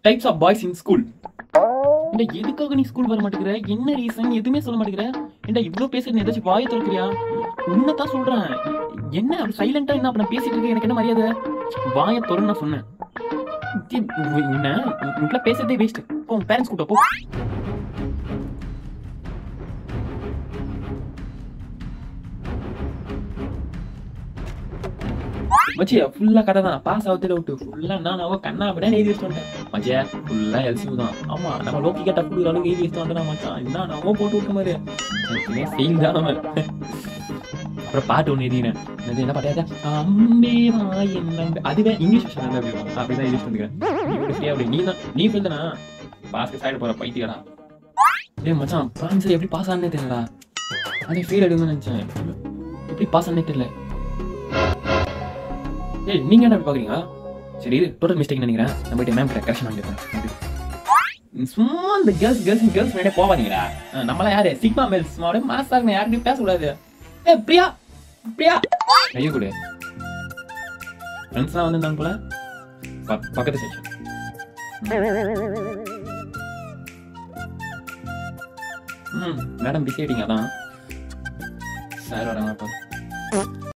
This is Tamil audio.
types of boys in school இந்த எதுக்காக நீ ஸ்கூல் வர மாட்டேங்கிற என்ன ரீசன் எதுவுமே சொல்ல மாட்டேங்கிற ஏன்டா இவ்ளோ பேசுறது ஏதாச்சும் வாயை திறக்கிறியா உன்னதான் சொல்றேன் என்ன அப்படி சைலண்டா என்ன அப்ப நான் பேசிட்டு இருக்கேன் எனக்கு என்ன மரியாதை வாயை திறன்னு நான் சொன்னேன் தி- உ- உன்னை உன்கிட்ட பேசுறதே வேஸ்ட் போ உன் பேரண்ட்ஸ் கூட்ட போ மச்சியா ஃபுல்லா கதை தான் பாஸ் ஆகுது டவுட் ஃபுல்லா நான் அவ கண்ணா விட எழுதி வச்சுட்டு வந்துட்டேன் மச்சியா ஃபுல்லா எல்சியூ தான் ஆமா நம்ம லோக்கி கேட்டா கொடுக்குற அளவுக்கு எழுதி வச்சுட்டு வந்துட்டா மச்சான் என்ன நம்ம போட்டு விட்ட மாதிரி ஃபெயில் தான் அவன் அப்புறம் பாட்டு ஒன்று எழுதினேன் அது என்ன பாட்டியா அம்பே வா என்ன அதுவே இங்கிலீஷ் விஷயம் தான் அப்படி அப்படிதான் எழுதி வந்துக்கிறேன் அப்படி நீ தான் நீ ஃபெயில் தானா பாஸ்க்கு சைடு போற பைத்தியடா டேய் மச்சான் பிரான்ஸ் எப்படி பாஸ் ஆனே தெரியலடா அதே ஃபெயில் எடுக்கணும்னு நினைச்சேன் எப்படி பாஸ் ஆனே தெரியல ஏய் நீங்க என்ன அப்படி பாக்குறீங்க சரி இது டோட்டல் மிஸ்டேக் நினைக்கிறேன் நம்ம கிட்ட மேம் கிட்ட கரெக்ஷன் வாங்கிருக்கோம் சும்மா இந்த கேர்ள்ஸ் கேர்ள்ஸ் கேர்ள்ஸ் முன்னாடியே போவாதீங்களா அஹ் நம்மளாம் யாரு சிக்மா மேல்ஸ் அப்படியே மாசாங்க யாருக்கும் பேசக்கூடாது ஏ பிரியா பிரியா கையை கொடு ஃப்ரெண்ட்ஸ்லாம் வந்திருந்தாங்க போல ப- பக்கத்து செக்ஷன் ம் மேடம் பிஸி ஆயிட்டீங்க அதான் சார் வராங்க பாரு